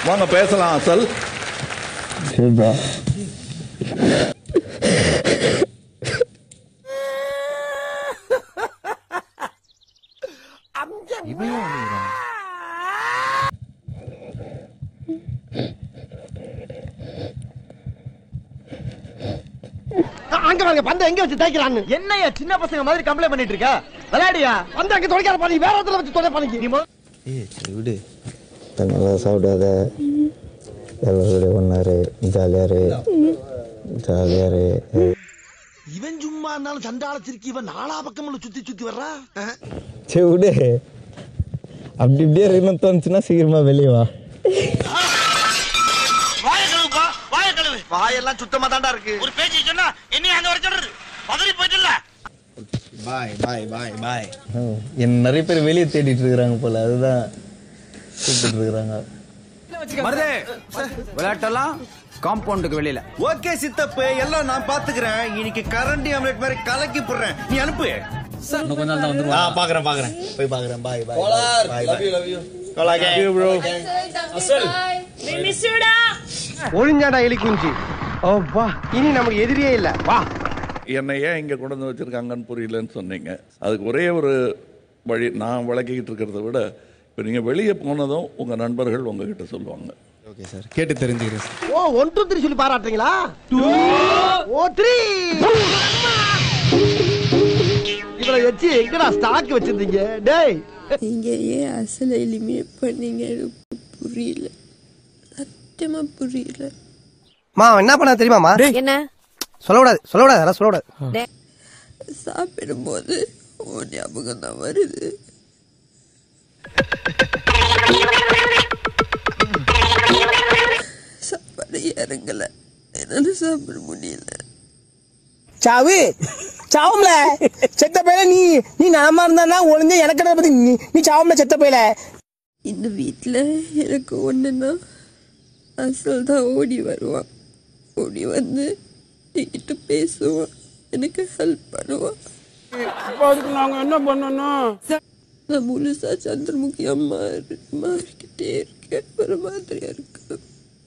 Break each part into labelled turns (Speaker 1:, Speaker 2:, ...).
Speaker 1: வாங்க பேசலாம் அசல்
Speaker 2: சரிப்பா
Speaker 3: அங்க பாருங்க பந்த எங்க வச்சு தேய்க்கிறான்னு
Speaker 4: என்னையா சின்ன பசங்க மாதிரி கம்ப்ளைண்ட் பண்ணிட்டு இருக்க விளையாடியா
Speaker 3: பந்த அங்க தொலைக்காத பாருங்க வேற இடத்துல வச்சு தொலை பாருங்க நீ
Speaker 2: ஏய் சரி விடு நல்லா சாப்பிடாத எல்லாரோட ஒன்றாரு ஜாலியாரு ஜாலியாரு
Speaker 3: இவன் சும்மா இருந்தாலும் சண்டால திருக்கி இவன் நாலா பக்கமும் சுத்தி சுத்தி வர்றா
Speaker 2: சரி விடு அப்படி இப்படியே இருக்கணும்னு தோணுச்சுன்னா சீக்கிரமா வெளியே வா
Speaker 3: வாய கழுவுப்பா வாய கழுவு வாயெல்லாம் சுத்தமா தாண்டா இருக்கு ஒரு பேச்சு சொன்னா என்ன அங்க வர சொல்றது பதறி போயிட்டுல
Speaker 4: பாய் பாய் பாய் பாய்
Speaker 2: ம், என்ன நிறைய பேர் வெளியே தேடிட்டு இருக்கிறாங்க போல அதுதான் கூப்பிட்டு இருக்கிறாங்க
Speaker 5: மருதே விளையாட்டெல்லாம் காம்பவுண்டுக்கு வெளியில
Speaker 4: ஓகே சித்தப்பு எல்லாம் நான் பாத்துக்கிறேன் இன்னைக்கு கரண்டி ஆம்லெட் மாதிரி கலக்கி போடுறேன் நீ அனுப்பு
Speaker 5: இன்னும் கொஞ்ச நாள் தான் வந்துருவா
Speaker 4: பாக்குறேன் பாக்குறேன் போய் பாக்குறேன் பாய் பாய்
Speaker 3: ஒழுங்காடா எலி குஞ்சு ஓ வா இனி நமக்கு எதிரியே இல்ல வா
Speaker 1: என்னை ஏன் இங்கே கொண்டு வந்து வச்சுருக்காங்கன்னு புரியலன்னு சொன்னீங்க அதுக்கு ஒரே ஒரு வழி நான் விளக்கிக்கிட்டு இருக்கிறத விட இப்போ நீங்கள் வெளியே போனதும் உங்கள் நண்பர்கள் உங்ககிட்ட சொல்லுவாங்க
Speaker 6: ஓகே சார் கேட்டு தெரிஞ்சுக்கிறேன் சார்
Speaker 3: ஓ ஒன் டூ த்ரீ சொல்லி பாராட்டுறீங்களா ஓ த்ரீ இவரை வச்சு எங்கடா ஸ்டாக் வச்சிருந்தீங்க டேய்
Speaker 7: நீங்க ஏன் அசல எலிமினேட் பண்ணீங்க எனக்கு புரியல சத்தியமா புரியல
Speaker 3: மா என்ன பண்ண தெரியுமாமா
Speaker 7: என்ன
Speaker 3: சொல்லக்கூடாது சொல்லக்கூடாது அதெல்லாம் சொல்லக்கூடாது
Speaker 7: சாப்பிடும்போது உன் ஞாபகம் தான் வருது சாப்பாடு இறங்கல என்னால சாப்பிட முடியல
Speaker 8: சாவு சாவும்ல செத்த பையல நீ நீ நலமா இருந்தா ஒளிஞ்ச எனக்கு என்ன பத்தி நீ நீ சாவும்ல செத்த பையல
Speaker 7: இந்த வீட்டில் எனக்கு ஒன்றுன்னா அசல் தான் ஓடி வருவான் ஓடி வந்து என்கிட்ட பேசுவான் எனக்கு ஹெல்ப் பண்ணுவான்
Speaker 8: அதுக்கு நாங்க என்ன பண்ணணும்
Speaker 7: நான் முழுசா சந்திரமுகி அம்மா மாறிக்கிட்டே இருக்கேன் ஒரு மாதிரியா இருக்கு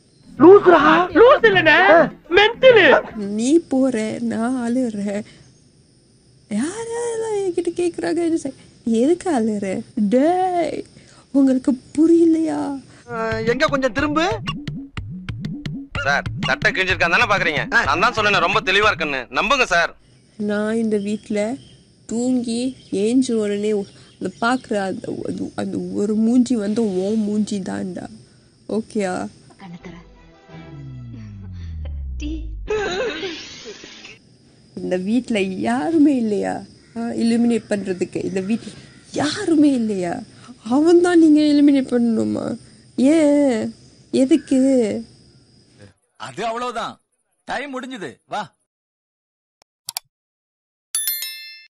Speaker 7: நீ போற நான் அழுறேன் யார் யாரெல்லாம் என்கிட்ட கேக்குறாங்க என்ன செய்- எதுக்கு அழுற டேய் உங்களுக்கு புரியலையா
Speaker 3: எங்க கொஞ்சம் திரும்பு
Speaker 9: சார் சட்டை கிழிஞ்சிருக்கான் தானே பாக்குறீங்க நான் தான் சொன்னேன் ரொம்ப தெளிவா இருக்குன்னு நம்புங்க சார்
Speaker 7: நான் இந்த வீட்டில் தூங்கி ஏஞ்ச உடனே அந்த பார்க்குற அந்த அது- அந்த ஒரு மூஞ்சி வந்து ஓ மூஞ்சி தான்டா ஓகேயா இந்த வீட்டில் யாருமே இல்லையா எலிமினேட் பண்ணுறதுக்கு இந்த வீட்டில் யாருமே இல்லையா அவன் தான் நீங்கள் எலிமினேட் பண்ணணுமா ஏன் எதுக்கு
Speaker 5: அது அவ்வளவுதான் டைம் முடிஞ்சது வா